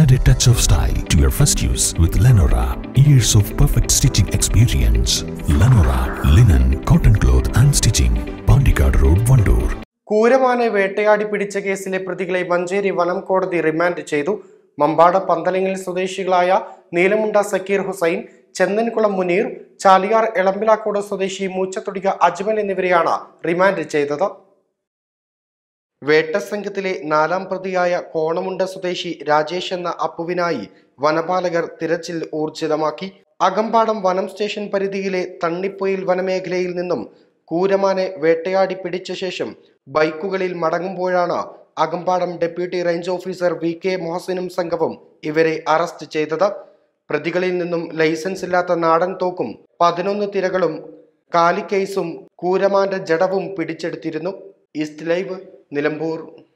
Add a touch of style to your first use with Lenora. Years of perfect stitching experience. Lenora, linen, cotton cloth and stitching. Pandikad Road, Vandoor. കൂരമാനെ വേട്ടയാടി പിടിച്ച കേസിലെ പ്രതികളെ മഞ്ചേരി വനം കോടതി remand ചെയ്തു മമ്പാട് പന്തലിങ്ങൽ സ്വദേശികളായ നീലമുണ്ട സക്കീർ ഹുസൈൻ ചെന്നൻകുളം മുനീർ ചാലിയാർ എളമ്പിലാക്കോട് സ്വദേശി മൂച്ചത്തൊടിക അജ്മൽ എന്നിവരെയാണ് റിമാൻഡ് ചെയ്തത് വേട്ടസംഘത്തിലെ നാലാം പ്രതിയായ കോണമുണ്ട സ്വദേശി രാജേഷ് എന്ന അപ്പുവിനായി വനപാലകർ തിരച്ചിൽ ഊർജിതമാക്കി അകമ്പാടം വനം സ്റ്റേഷൻ പരിധിയിലെ തണ്ണിപ്പൊയിൽ വനമേഖലയിൽ നിന്നും കൂരമാനെ വേട്ടയാടി പിടിച്ച ശേഷം ബൈക്കുകളിൽ മടങ്ങുമ്പോഴാണ് Akampadam deputy range officer V K മൊഹസിനും സംഘവും ഇവരെ അറസ്റ്റ് ചെയ്തത് പ്രതികളിൽ നിന്നും ലൈസൻസ് ഇല്ലാത്ത നാടൻ തോക്കും പതിനൊന്ന് തിരകളും കാലിക്കേസും കൂരമാന്റെ ജഡവും പിടിച്ചെടുത്തിരുന്നു ഈസ്റ്റ് ലൈവ് നിലമ്പൂർ